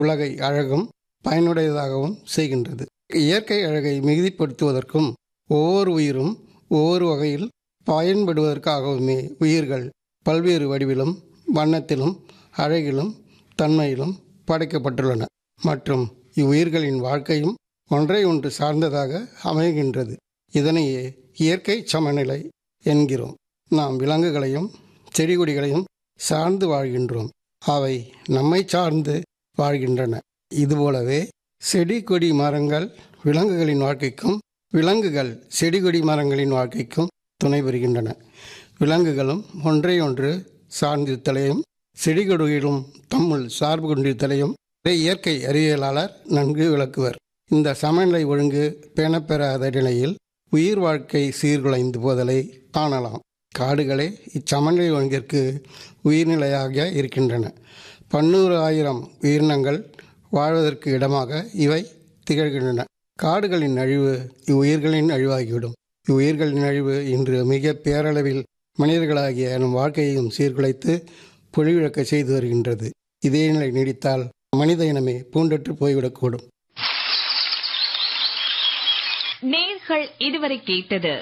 உலகை அழகும் பயனுடையதாகவும் செய்கின்றது இயற்கை அழகை மிகுதிப்படுத்துவதற்கும் ஒவ்வொரு உயிரும் ஒவ்வொரு வகையில் பயன்படுவதற்காகவுமே உயிர்கள் பல்வேறு வடிவிலும் வண்ணத்திலும் அழகிலும் தன்மையிலும் படைக்கப்பட்டுள்ளன மற்றும் இவ்வுயிர்களின் வாழ்க்கையும் ஒன்றை ஒன்று சார்ந்ததாக அமைகின்றது இதனையே இயற்கை சமநிலை என்கிறோம் நாம் விலங்குகளையும் செடி கொடிகளையும் சார்ந்து வாழ்கின்றோம் அவை நம்மை சார்ந்து வாழ்கின்றன இதுபோலவே செடி கொடி மரங்கள் விலங்குகளின் வாழ்க்கைக்கும் விலங்குகள் செடி கொடி மரங்களின் வாழ்க்கைக்கும் துணை புரிகின்றன விலங்குகளும் ஒன்றை ஒன்று சார்ந்திருத்தலையும் செடி கொடிகளும் தம்முள் சார்பு கொண்டிருத்தலையும் இயற்கை அறிவியலாளர் நன்கு விளக்குவர் இந்த சமநிலை ஒழுங்கு பேணப்பெறாத நிலையில் உயிர் வாழ்க்கை சீர்குலைந்து போதலை காணலாம் காடுகளே இச்சமநிலை ஒழுங்கிற்கு உயிர்நிலையாக இருக்கின்றன பன்னூறு ஆயிரம் உயிரினங்கள் வாழ்வதற்கு இடமாக இவை திகழ்கின்றன காடுகளின் அழிவு இவ்வுயிர்களின் அழிவாகிவிடும் இவ்வுயிர்களின் அழிவு இன்று மிக பேரளவில் மனிதர்களாகிய நம் வாழ்க்கையையும் சீர்குலைத்து பொழிவிழக்க செய்து வருகின்றது இதே நிலை நீடித்தால் மனித இனமே பூண்டற்று போய்விடக்கூடும் நேர்கள் இதுவரை கேட்டது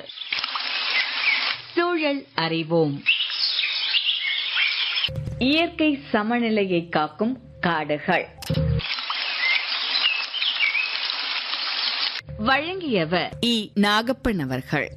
சூழல் அறிவோம் இயற்கை சமநிலையை காக்கும் காடுகள் வழங்கியவர் இ நாகப்பன் அவர்கள்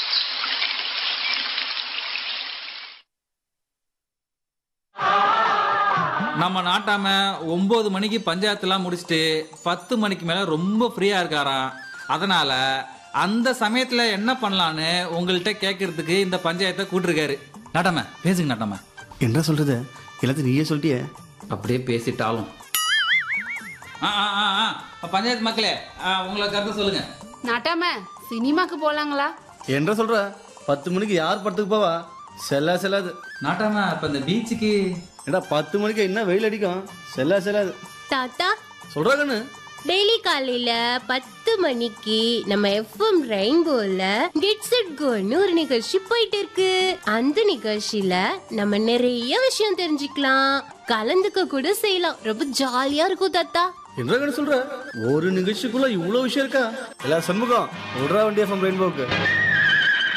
நம்ம நாட்டாம ஒன்பது மணிக்கு பஞ்சாயத்துலாம் முடிச்சுட்டு பத்து மணிக்கு மேல ரொம்ப ஃப்ரீயா இருக்காராம் அதனால அந்த சமயத்துல என்ன பண்ணலான்னு உங்கள்கிட்ட கேட்கறதுக்கு இந்த பஞ்சாயத்தை கூட்டிருக்காரு நாட்டாம பேசுங்க நாட்டாம என்ன சொல்றது எல்லாத்தையும் நீயே சொல்லிட்டியே அப்படியே பேசிட்டாலும் ஆ, ஆ, ஆ, ஆ. பஞ்சாயத்து மக்களே ஆ, உங்களை கருத்து சொல்லுங்க நாட்டாம சினிமாக்கு போலாங்களா என்ன சொல்ற பத்து மணிக்கு யார் படத்துக்கு போவா செல்லா செல்லாது நாட்டாம இப்ப இந்த பீச்சுக்கு ஏடா பத்து மணிக்கு என்ன வெயில் அடிக்கும் செல்லா செல்லாது தாத்தா சொல்றா கண்ணு டெய்லி காலையில பத்து மணிக்கு நம்ம எஃப்எம் ரெயின்போல கெட்ஸ் இட் கோன்னு ஒரு நிகழ்ச்சி போயிட்டு இருக்கு அந்த நிகழ்ச்சியில நம்ம நிறைய விஷயம் தெரிஞ்சுக்கலாம் கலந்துக்க கூட செய்யலாம் ரொம்ப ஜாலியா இருக்கும் தாத்தா என்ன கண்ணு சொல்ற ஒரு நிகழ்ச்சிக்குள்ள இவ்வளவு விஷயம் இருக்கா எல்லா சண்முகம் விடுறா வண்டி எஃப்எம் ரெயின்போக்கு